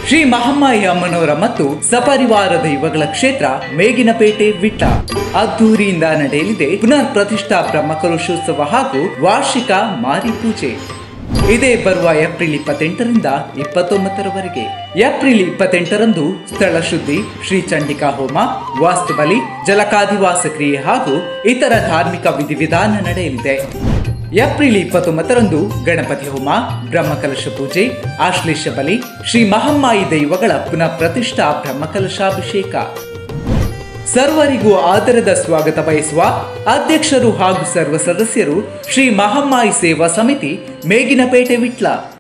ಶ್ರೀ ಮಹಮ್ಮಾಯಿ ಅಮ್ಮನವರ ಮತ್ತು ಸಪರಿವಾರ ದೈವಗಳ ಕ್ಷೇತ್ರ ಮೇಗಿನಪೇಟೆ ವಿಟ್ಟ ಅದ್ದೂರಿಯಿಂದ ನಡೆಯಲಿದೆ ಪುನರ್ ಪ್ರತಿಷ್ಠಾ ಬ್ರಹ್ಮಕಲಶೋತ್ಸವ ಹಾಗೂ ವಾರ್ಷಿಕ ಮಾರಿ ಪೂಜೆ ಇದೇ ಬರುವ ಏಪ್ರಿಲ್ ಇಪ್ಪತ್ತೆಂಟರಿಂದ ಇಪ್ಪತ್ತೊಂಬತ್ತರವರೆಗೆ ಏಪ್ರಿಲ್ ಇಪ್ಪತ್ತೆಂಟರಂದು ಸ್ಥಳ ಶುದ್ಧಿ ಶ್ರೀ ಚಂಡಿಕಾ ಹೋಮ ವಾಸ್ತುಬಲಿ ಜಲಕಾದಿವಾಸ ಕ್ರಿಯೆ ಹಾಗೂ ಇತರ ಧಾರ್ಮಿಕ ವಿಧಿವಿಧಾನ ನಡೆಯಲಿದೆ ಏಪ್ರಿಲ್ ಇಪ್ಪತ್ತೊಂಬತ್ತರಂದು ಗಣಪತಿ ಹೋಮ ಬ್ರಹ್ಮಕಲಶ ಪೂಜೆ ಆಶ್ಲೇಷ ಬಲಿ ಶ್ರೀ ಮಹಮ್ಮಾಯಿ ದೈವಗಳ ಪುನಃ ಪ್ರತಿಷ್ಠಾ ಬ್ರಹ್ಮಕಲಶಾಭಿಷೇಕ ಸರ್ವರಿಗೂ ಆದರದ ಸ್ವಾಗತ ಬಯಸುವ ಅಧ್ಯಕ್ಷರು ಹಾಗೂ ಸರ್ವ ಸದಸ್ಯರು ಶ್ರೀ ಮಹಮ್ಮಾಯಿ ಸೇವಾ ಸಮಿತಿ ಮೇಗಿನಪೇಟೆ ವಿಟ್ಲ